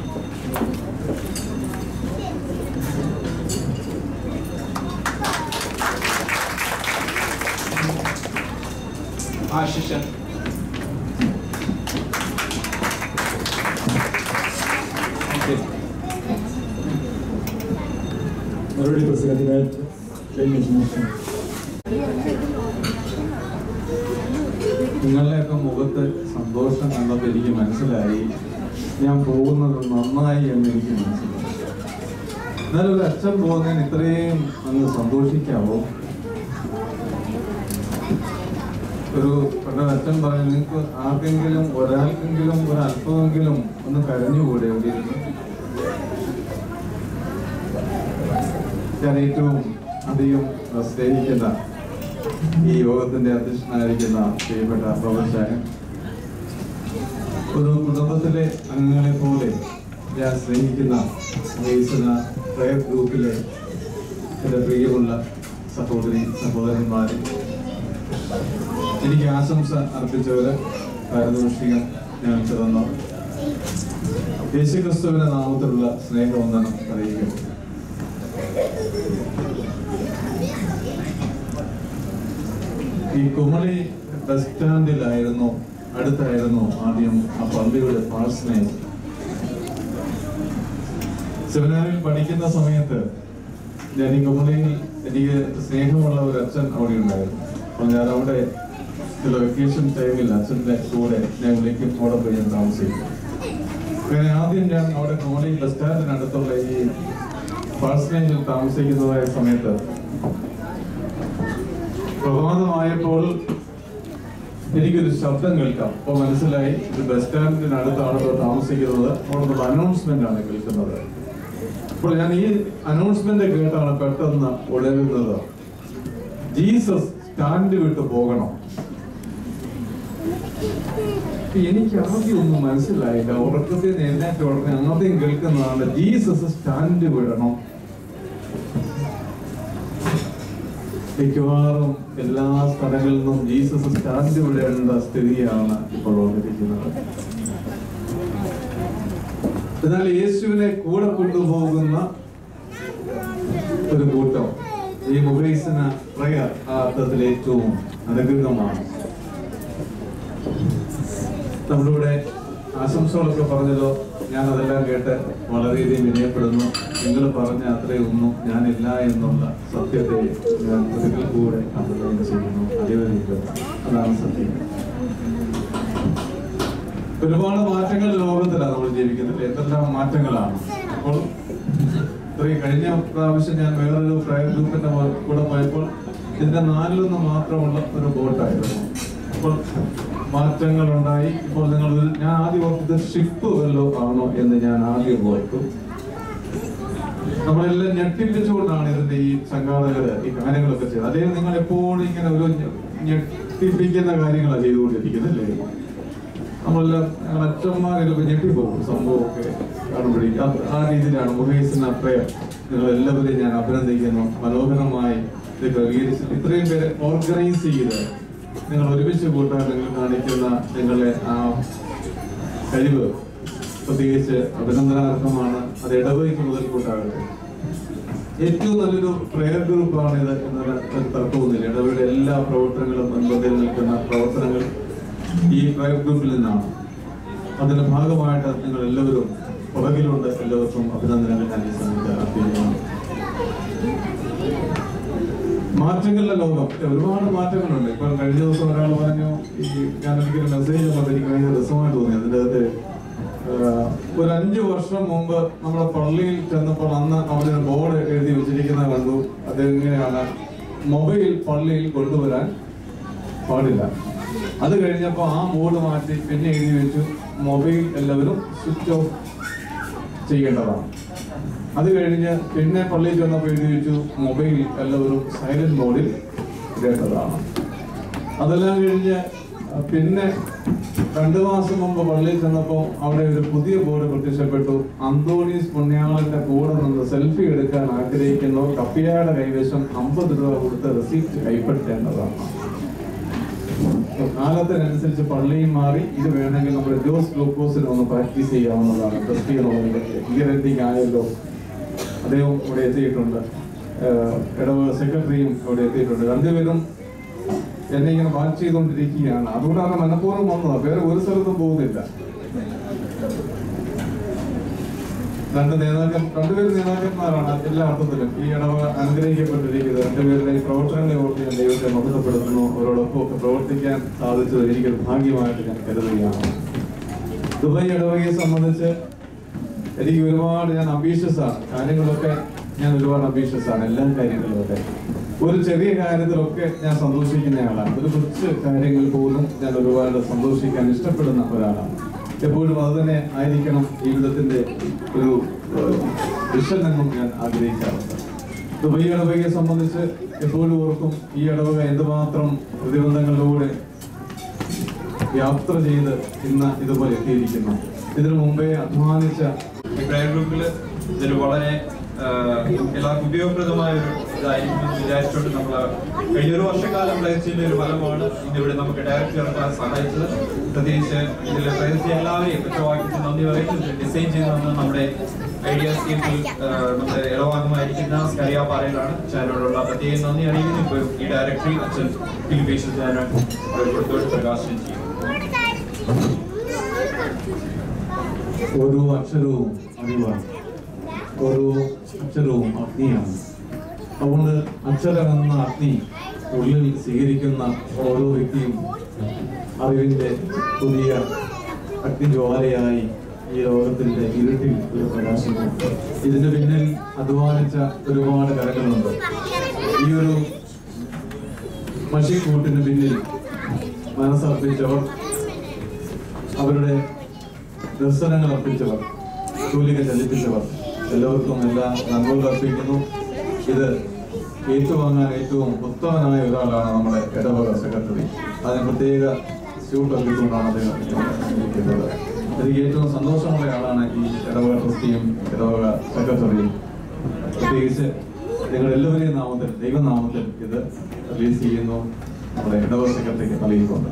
ആശിഷ ഓക്കെ മറുപടി പ്രസംഗത്തിനായിട്ട് കഴിഞ്ഞ മോശം നിങ്ങളുടെയൊക്കെ മുഖത്ത് സന്തോഷം കണ്ടപ്പോൾ എനിക്ക് മനസ്സിലായി ഞാൻ പോകുന്നത് നന്നായി എന്ന് എനിക്ക് മനസ്സിലായി എന്നാലും ഒരു അച്ഛൻ പോകുന്നതിന് ഇത്രയും അങ്ങ് സന്തോഷിക്കാവോ ഒരു പണ്ട് അച്ഛൻ പറഞ്ഞു നിങ്ങൾക്ക് ആർക്കെങ്കിലും ഒരാൾക്കെങ്കിലും ഒരല്പമെങ്കിലും ഒന്ന് കരഞ്ഞുകൂടെ എവിടെ ഇരുന്ന് ഞാൻ ഏറ്റവും അധികം സ്നേഹിക്കുന്ന ഈ യോഗത്തിന്റെ അധ്യക്ഷനായിരിക്കുന്ന പ്രിയപ്പെട്ട പ്രൊഫസർ ഒരു കുടുംബത്തിലെ അംഗങ്ങളെ പോലെ ഞാൻ സ്നേഹിക്കുന്ന വയസ്സുന്ന പ്രയർ ഗ്രൂപ്പിലെ എൻ്റെ പ്രിയമുള്ള സഹോദരി സഹോദരന്മാരെ എനിക്ക് ആശംസ അർപ്പിച്ചവര് പാരിതോഷികം ഞങ്ങൾക്ക് തന്നു യേശുക്രിസ്തുവിന്റെ നാമത്തിലുള്ള സ്നേഹവന്ദനം അറിയിക്കുന്നു ഈ കുമളി ബസ് സ്റ്റാൻഡിലായിരുന്നു അടുത്തായിരുന്നു ആദ്യം ആ പള്ളിയുടെ പാഴ്സനേജ് സെമിനാറിൽ പഠിക്കുന്ന സമയത്ത് ഞാൻ ഈ കുമളിയിൽ എനിക്ക് സ്നേഹമുള്ള ഒരു അച്ഛൻ അവിടെ ഉണ്ടായിരുന്നു അപ്പൊ ഞാൻ അവിടെ ചില വെക്കേഷൻ ടൈമിൽ അച്ഛൻ്റെ കൂടെ ഞാൻ വിളിക്കും അവിടെ പോയി ഞാൻ താമസിക്കും അങ്ങനെ ആദ്യം ഞാൻ അവിടെ കുമളി ബസ് സ്റ്റാൻഡിനടുത്തുള്ള ഈ പാഴ്സനേജിൽ താമസിക്കുന്നതായ സമയത്ത് പ്രഭാതമായപ്പോൾ എനിക്കൊരു ശബ്ദം കേൾക്കാം അപ്പൊ മനസ്സിലായി ഇത് ബസ് സ്റ്റാൻഡിനടുത്താണ് ഇപ്പോൾ താമസിക്കുന്നത് അവിടെ അനൗൺസ്മെന്റ് ആണ് കേൾക്കുന്നത് അപ്പോൾ ഞാൻ ഈ അനൗൺസ്മെന്റ് കേട്ടാണ് പെട്ടെന്ന് ഉണരുന്നത് ജീസസ് സ്റ്റാൻഡ് വിട്ട് പോകണം അപ്പൊ എനിക്ക് ആദ്യം ഒന്നും മനസ്സിലായില്ല ഉറക്കത്തിൽ നിന്ന് എഴുന്നേറ്റ ഉടനെ ആദ്യം കേൾക്കുന്നതാണ് ജീസസ് സ്റ്റാൻഡ് വിടണം മിക്കവാറും എല്ലാ സ്ഥലങ്ങളിൽ നിന്നും ജീസസ് സ്റ്റാൻഡ് വിടേണ്ട സ്ഥിതിയാണ് ഇപ്പോൾ വന്നിരിക്കുന്നത് എന്നാൽ യേശുവിനെ കൂടെ കൊണ്ടുപോകുന്ന ഒരു കൂട്ടം ഈ മുബൈസിന പ്രയർ ആ അർത്ഥത്തിൽ ഏറ്റവും അനുഗ്രഹമാണ് നമ്മളിവിടെ ആശംസകളൊക്കെ പറഞ്ഞല്ലോ ഞാൻ അതെല്ലാം കേട്ട് വളരെയധികം വിനയപ്പെടുന്നു നിങ്ങൾ പറഞ്ഞ അത്രയൊന്നും ഞാനില്ല എന്നുള്ള സത്യത്തെ ഞാൻ ഒരിക്കൽ കൂടെ അഭിനയം ചെയ്യുന്നു അടിവരിക്കുന്നു അതാണ് സത്യം ഒരുപാട് മാറ്റങ്ങൾ ലോകത്തിലാണ് നമ്മൾ ജീവിക്കുന്നത് എന്തെല്ലാം മാറ്റങ്ങളാണ് അപ്പോൾ ഇത്രയും കഴിഞ്ഞ പ്രാവശ്യം ഞാൻ വേറൊരു പ്രയർ ഗ്രൂപ്പിന്റെ കൂടെ പോയപ്പോൾ ഇതിന്റെ നാലിലൊന്ന് മാത്രമുള്ള ഒരു ബോട്ടായിരുന്നു അപ്പോൾ മാറ്റങ്ങൾ ഉണ്ടായി ഇപ്പോൾ നിങ്ങൾ ഒരു- ഞാൻ ആദ്യം ഓർത്തത് ഷിപ്പ് വല്ലോ ആണോ എന്ന് ഞാൻ ആദ്യം ഓർത്തു നമ്മളെല്ലാം ഞെട്ടിപ്പിച്ചുകൊണ്ടാണ് ഇതിന്റെ ഈ സംഘാടകര് ഈ കാര്യങ്ങളൊക്കെ ചെയ്തത് അല്ലെങ്കിൽ നിങ്ങൾ എപ്പോഴും ഇങ്ങനെ ഒരു ഞെ- ഞെട്ടിപ്പിക്കുന്ന കാര്യങ്ങളാണ് ചെയ്തുകൊണ്ടിരിക്കുന്നത് അല്ലേ നമ്മളെല്ലാം ഞങ്ങൾ അച്ഛന്മാർ ചിലപ്പോൾ ഞെട്ടിപ്പോകും സംഭവമൊക്കെ കാണുമ്പോഴേക്കും അത് ആ രീതിയിലാണ് മുഹേസിന് അത്രയും നിങ്ങൾ എല്ലാവരെയും ഞാൻ അഭിനന്ദിക്കുന്നു മനോഹരമായി ഇത് ക്രമീകരിച്ച് ഇത്രയും പേരെ ഓർഗനൈസ് ചെയ്ത് നിങ്ങൾ ഒരുമിച്ച് കൂട്ടാൻ നിങ്ങൾ കാണിക്കുന്ന നിങ്ങളുടെ ആ കഴിവ് പ്രത്യേകിച്ച് അഭിനന്ദനാർഹമാണ് അത് ഇടവഴിക്ക് മുതൽ കൂട്ടാകട്ടെ ഏറ്റവും നല്ലൊരു പ്രയർ ഗ്രൂപ്പാണ് ഇത് എന്നൊരു ഒരു തർക്കമൊന്നുമില്ല ഇടവയുടെ എല്ലാ പ്രവർത്തനങ്ങളും മുൻപന്തിയിൽ നിൽക്കുന്ന പ്രവർത്തനങ്ങൾ ഈ പ്രയർ ഗ്രൂപ്പിൽ നിന്നാണ് അതിന്റെ ഭാഗമായിട്ട് നിങ്ങൾ എല്ലാവരും പുറകിലുണ്ട് എല്ലാവർക്കും അഭിനന്ദനങ്ങൾ ഞാൻ ഈ സമയത്ത് അർപ്പിക്കുന്നു മാറ്റങ്ങളുടെ ലോകം ഒരുപാട് മാറ്റങ്ങളുണ്ട് ഇപ്പൊ കഴിഞ്ഞ ദിവസം ഒരാൾ പറഞ്ഞു ഈ ഞാൻ എനിക്കൊരു മെസ്സേജ് വന്നത് എനിക്ക് ഭയങ്കര രസമായി തോന്നി അതിൻ്റെ അകത്ത് ആഹ്, ഒരു അഞ്ചു വർഷം മുമ്പ് നമ്മുടെ പള്ളിയിൽ ചെന്നപ്പോൾ അന്ന് അവിടെ ബോർഡ് എഴുതി വെച്ചിരിക്കുന്നത് കണ്ടു അതെങ്ങനെയാണ് മൊബൈൽ പള്ളിയിൽ കൊണ്ടുവരാൻ പാടില്ല അത് കഴിഞ്ഞപ്പോൾ ആ ബോർഡ് മാറ്റി പിന്നെ എഴുതി വെച്ചു മൊബൈൽ എല്ലാവരും സ്വിച്ച് ഓഫ് ചെയ്യേണ്ടതാണ് അത് കഴിഞ്ഞ് പിന്നെ പള്ളിയിൽ ചെന്നപ്പോൾ എഴുതി വെച്ചു മൊബൈൽ എല്ലാവരും സൈലന്റ് മോഡിൽ ഇടേണ്ടതാണ് അതെല്ലാം കഴിഞ്ഞ് അഹ് പിന്നെ രണ്ടു മാസം മുമ്പ് പള്ളിയിൽ ചെന്നപ്പോൾ അവിടെ ഒരു പുതിയ ബോർഡ് പ്രത്യക്ഷപ്പെട്ടു അന്തോണീസ് പുണ്യാളന്റെ കൂടെ നിന്ന് സെൽഫി എടുക്കാൻ ആഗ്രഹിക്കുന്നു കപ്പിയായുടെ കൈവശം അമ്പത് രൂപ കൊടുത്ത് റെസീപ്റ്റ് കൈപ്പറ്റേണ്ടതാണ് കാലത്തിനനുസരിച്ച് പള്ളിയും മാറി ഇത് വേണമെങ്കിൽ നമ്മുടെ ജോസ് ഗ്ലൂക്കോസിന് ഒന്ന് പ്രാക്ടീസ് ചെയ്യാവുന്നതാണ് ടെസ്റ്റ് ചെയ്യണമെങ്കിൽ ഇയറെൻഡിങ് ആയല്ലോ അദ്ദേഹം ഇവിടെ എത്തിയിട്ടുണ്ട് ഏഹ് ഇടവക സെക്രട്ടറിയും ഇവിടെ എത്തിയിട്ടുണ്ട് രണ്ടുപേരും എന്നെ ഇങ്ങനെ വാച്ച് ചെയ്തുകൊണ്ടിരിക്കുകയാണ് അതുകൊണ്ടാണ് മനഃപൂർവ്വം വന്നത് വേറെ ഒരു സ്ഥലത്തും പോകുന്നില്ല രണ്ട് നേതാക്കൻ രണ്ടുപേര് നേതാക്കന്മാരാണ് എല്ലാ അർത്ഥത്തിലും ഈ ഇടവക അനുഗ്രഹിക്കപ്പെട്ടിരിക്കുന്നത് രണ്ടുപേരുടെ ഈ പ്രവർത്തനങ്ങളെ ഓർത്ത് ഞാൻ ദൈവത്തെ മഹത്വപ്പെടുത്തുന്നു അവരോടൊപ്പം ഒക്കെ പ്രവർത്തിക്കാൻ സാധിച്ചത് എനിക്കൊരു ഭാഗ്യമായിട്ട് ഞാൻ കരുതുകയാണ് ദുബായ് ഇടവകയെ സംബന്ധിച്ച് എനിക്ക് ഒരുപാട് ഞാൻ ambitious ആണ് കാര്യങ്ങളൊക്കെ ഞാൻ ഒരുപാട് ambitious ആണ് എല്ലാ കാര്യങ്ങളിലൊക്കെ ഒരു ചെറിയ കാര്യത്തിലൊക്കെ ഞാൻ സന്തോഷിക്കുന്നയാളാണ് ഒരു കൊച്ചു കാര്യങ്ങൾ പോലും ഞാൻ ഒരുപാട് സന്തോഷിക്കാൻ ഇഷ്ടപ്പെടുന്ന ഒരാളാണ് എപ്പോഴും അത് തന്നെ ആയിരിക്കണം ജീവിതത്തിന്റെ ഒരു വിഷൻ എന്നും ഞാൻ ആഗ്രഹിക്കാറുണ്ട് ദുബൈ ഇടവകയെ സംബന്ധിച്ച് എപ്പോഴും ഓർക്കും ഈ ഇടവക എന്തുമാത്രം പ്രതിബന്ധങ്ങളിലൂടെ യാത്ര ചെയ്ത് ഇന്ന് ഇതുപോലെ എത്തിയിരിക്കുന്നു ഇതിനു മുമ്പേ അധ്വാനിച്ച ഈ പ്രയർ ഗ്രൂപ്പിൽ ഇതൊരു വളരെ ആ, എല്ലാവർക്കും ഉപയോഗപ്രദമായ ഒരു ഇതായിരിക്കും എന്ന് വിചാരിച്ചുകൊണ്ട് നമ്മൾ കഴിഞ്ഞ ഒരു വർഷക്കാലം പ്രയത്നിച്ചതിന്റെ ഒരു ഫലമാണ് ഇന്നിവിടെ നമുക്ക് ഡയറക്റ്റ് ഇറക്കാൻ സഹായിച്ചത് പ്രത്യേകിച്ച് ഇതിൽ പ്രയത്നിച്ച എല്ലാവരെയും ഒറ്റവാക്കിച്ച് നന്ദി പറയുന്നു ഡിസൈൻ ചെയ്ത് തന്ന നമ്മുടെ ഐഡിയ സ്കീമിൽ നമ്മുടെ ഇടവാങ്ങുമായിരിക്കുന്ന സ്കരിയാപ്പാറയിലാണ് ചാനലോടുള്ള പ്രത്യേകം നന്ദി അറിയിക്കുന്നു ഇപ്പോൾ ഈ ഡയറക്ടറി അച്ഛൻ ഫിലിപ്പേഷൻ ചാനൽ കൊടുത്തോട്ട് പ്രകാശനം ചെയ്യും ഓരോ അക്ഷരവും അറിവാണ് ഓരോ അക്ഷരവും അഗ്നിയാണ് അതുകൊണ്ട് അക്ഷരം എന്ന അഗ്നി ഉള്ളിൽ സ്വീകരിക്കുന്ന ഓരോ വ്യക്തിയും അറിവിന്റെ പുതിയ അഗ്നിജ്വാലയായി ഈ ലോകത്തിന്റെ ഇരുട്ടിൽ ഒരു പ്രകാശിക്കും ഇതിന് പിന്നിൽ അധ്വാനിച്ച ഒരുപാട് കരങ്ങളുണ്ട് ഈ ഒരു മഷിക്കൂട്ടിന് പിന്നിൽ മനസ്സർപ്പിച്ചവർ അവരുടെ ദർശനങ്ങൾ അർപ്പിച്ചവർ തൂലിക ചലിപ്പിച്ചവർ എല്ലാവർക്കും എല്ലാ നന്മകൾ അർപ്പിക്കുന്നു ഇത് ഏറ്റുവാങ്ങാൻ ഏറ്റവും ഉത്തമനായ ഒരാളാണ് നമ്മുടെ ഇടവക സെക്രട്ടറി അതിന് പ്രത്യേക സ്യൂട്ട് അർപ്പിച്ചുകൊണ്ടാണ് അദ്ദേഹം ഇരിക്കുന്നത് എനിക്ക് ഏറ്റവും സന്തോഷമുള്ള ആളാണ് ഈ ഇടവക ട്രസ്റ്റിയും ഇടവക സെക്രട്ടറിയും പ്രത്യേകിച്ച് നിങ്ങൾ എല്ലാവരെയും നാമത്തിൽ ദൈവനാമത്തിൽ ഇത് റിലീസ് ചെയ്യുന്നു നമ്മുടെ ഇടവക സെക്രട്ടറിക്ക് നൽകിക്കൊണ്ട്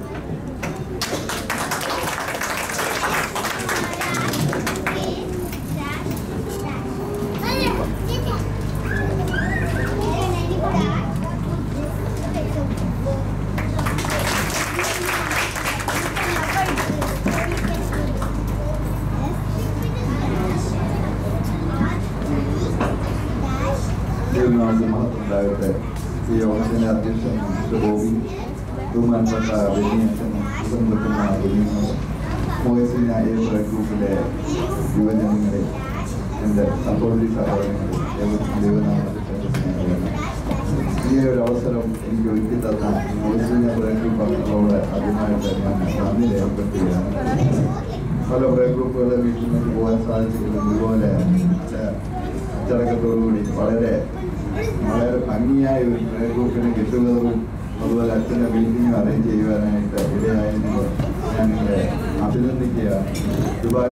ദൈവനാമത്തിൽ മഹത്തുണ്ടാകട്ടെ ഈ യോഗത്തിന്റെ അധ്യക്ഷൻ മിസ്റ്റർ ബോബി ബഹുമാനപ്പെട്ട ബെനിയച്ചൻ ഇപ്പം നിൽക്കുന്ന ബെനിയനോട് മോയസിൻ അയ്യപ്പ ഗ്രൂപ്പിലെ യുവജനങ്ങളെ എൻ്റെ സഹോദരി സഹോദരങ്ങളെ ഏവർക്കും ദൈവനാമത്തിൽ സ്നേഹമാണ് ഈ ഒരു അവസരം എനിക്ക് ഒരുക്കി തന്ന മോയസിൻ ഗ്രൂപ്പ് അംഗങ്ങളോട് ആദ്യമായിട്ട് ഞാൻ നന്ദി രേഖപ്പെടുത്തുകയാണ് പല പ്രയർ ഗ്രൂപ്പുകളെ വീട്ടിൽ നിന്ന് പോകാൻ സാധിച്ചെങ്കിലും ഇതുപോലെ ഏഹ്, അച്ചടക്കത്തോടുകൂടി വളരെ വളരെ ഭംഗിയായ ഒരു പ്രയർ ഗ്രൂപ്പിന് കിട്ടുന്നതും അതുപോലെ അച്ഛൻ്റെ മീറ്റിംഗ് അറേഞ്ച് ചെയ്യുവാനായിട്ട് ഇടയായതിന് ഞാൻ നിങ്ങളെ അഭിനന്ദിക്കുകയാണ് ദുബായ്